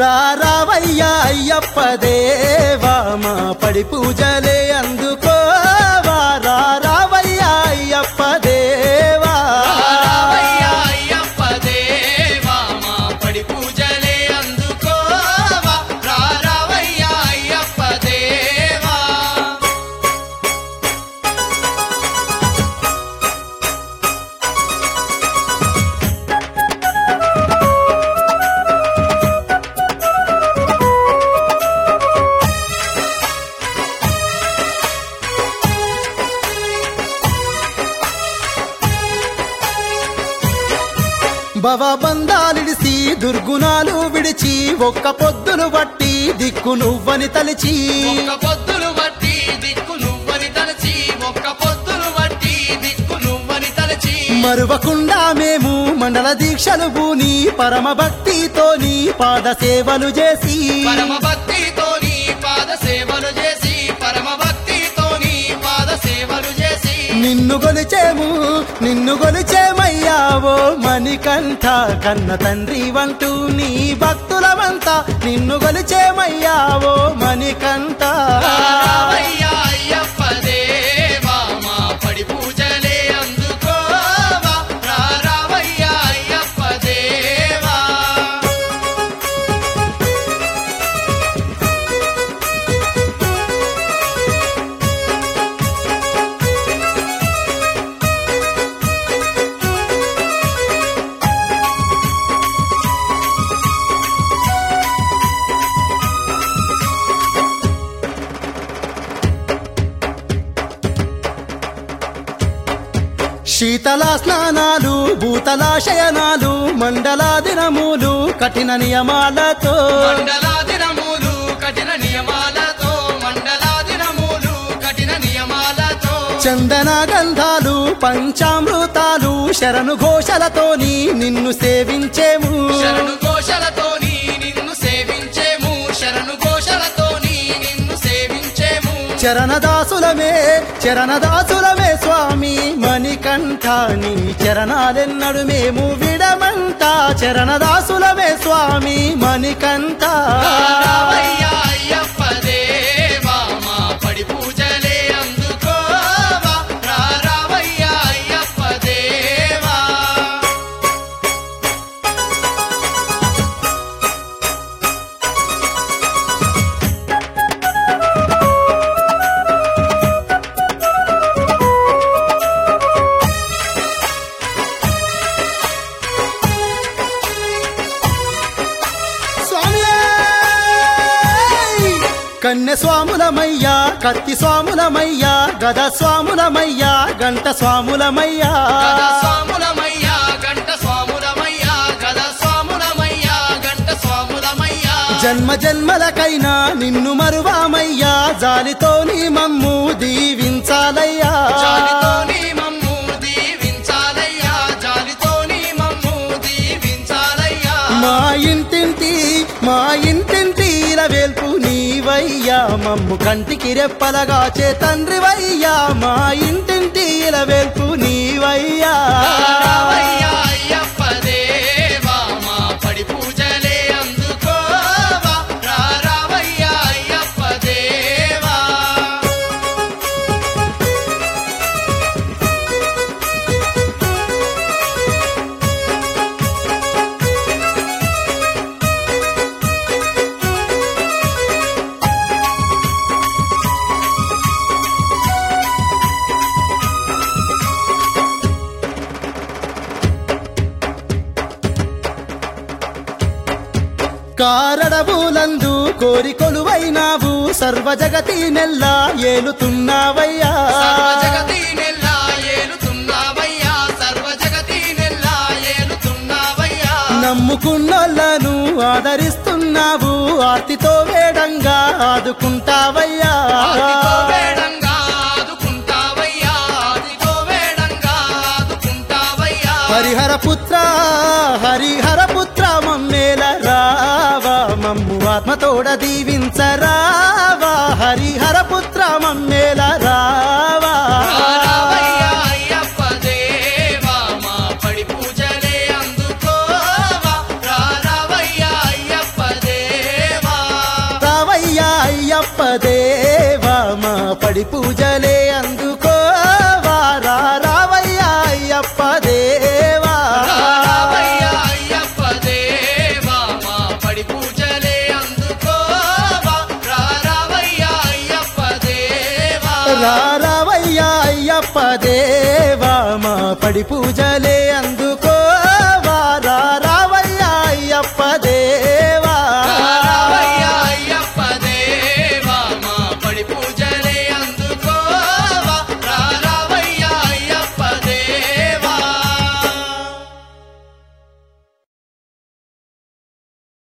రావయ్యా అయ్యప్ప దేవా మా పడి పూజలే అందుకోవా రావయ్యా అయ్యప్ప దేవా రావయ్యా అయ్యప్ప దేవా మా పడి పూజలే అందుకోవా రావయ్యా అయ్యప్ప దేవా భవబంధాలిడిసి దుర్గుణాలు విడిచి ఒక్క పొద్దును బట్టి దిక్కు నువ్వని తలిచి ఒక్క పొద్దులు బట్టి దిక్కు నువ్వని తలచి ఒక్క పొద్దులు బట్టి దిక్కు నువ్వని తలచి మరువకుండా మేము మండల దీక్షలు భూని పరమ భక్తితోని పాద సేవలు చేసి పరమ భక్తితోని పాద సేవలు చేసి పరమ భక్తితోని పాద సేవలు చేసి నిన్ను గొలిచేము నిన్ను గొలిచేమయ్యావో మణికంఠ కన్న తండ్రి వంటూ నీ భక్తులమంతా నిన్ను గొలిచేమయ్యావో మణికంఠ రావయ్యా అయ్యప్ప దేవా మా పడి పూజలే అందుకోవా రావయ్యా అయ్యప్ప దేవా శీతల స్నానాలు భూతల శయనాలు మండల దినములు కఠిన నియమాలతో మండలాదినములు కఠిన నియమాలతో మండలాదినములు కఠిన నియమాలతో చందన గంధాలు పంచామృతాలు శరణు ఘోషలతోని నిన్ను సేవించేము శరణు ఘోషలతోని నిన్ను సేవించేము శరణు ఘోషలతోని నిన్ను సేవించేము చరణదాసులమే చరణదాసులమే స్వామి మణికంఠ నీ చరణాలెన్నడు మేము విడమంట చరణదాసులమే స్వామి మణికంఠ రావయ్యా అయ్యప్ప దేవా మా పడి పూజలే అందుకోవా రావయ్యా అయ్యప్ప దేవా స్వామి కన్య స్వాములమయ్యా కత్తి స్వాములమయ్యా గద స్వాములమయ్యా గంట స్వాములమయ్యా గద స్వాములమయ్యా గంట స్వాములమయ్యా గద స్వాములమయ్యా గంట స్వాములమయ్యా జన్మ జన్మలకైనా నిన్ను మరువామయ్యా జాలితోని మమ్ము దీవించాలయ్యా జాలితోని మమ్ము దీవించాలయ్యా జాలితోని మమ్ము దీవించాలయ్యా మా ఇంటింటి మా ఇంటింటి వేల్పు నీవయ్యా మమ్ము కంటికి రెప్పలగా చే తండ్రివయ్యా మా ఇంటింటి వేల్పు నీవయ్యా రావయ్యా అయ్యప్ప దేవా మా పడి పూజలే అందుకోవా రావయ్యా అయ్యప్ప దేవా కారడబులందు కోరి కొలువైనావు సర్వ జగతి నెల్లా ఏలుతున్నావయ్యా సర్వ జగతి నెల్లా ఏలుతున్నావయ్యా సర్వ జగతి నెల్లా ఏలుతున్నావయ్యా నమ్ముకున్నోళ్ళను ఆదరిస్తున్నావు ఆర్తితో వేడంగా ఆదుకుంటావయ్యా ఆదితో వేడంగా ఆదుకుంటావయ్యా ఆదితో వేడంగా ఆదుకుంటావయ్యా హరిహర పుత్ర హరిహర పుత్ర మమ్మేల రావా మమ్ము ఆత్మతోడ దీవించరావా హరిహర పుత్ర మమ్మేల రావా రావయ్యా అయ్యప్ప దేవా మా పడి పూజలే అందుకోవా రావయ్యా అయ్యప్ప దేవా పడి పూజలే అందుకోవా రా రావయ్యా అయ్యప్ప దేవా రావయ్య అయ్యప్ప దేవా మా పడి పూజలే అందుకోవా రా రావయ్య అయ్యప్ప దేవా రా రావయ్యా అయ్యప్ప దేవా మా పడి పూజలే అందుకోవా రా రావయ్యా అయ్యప్ప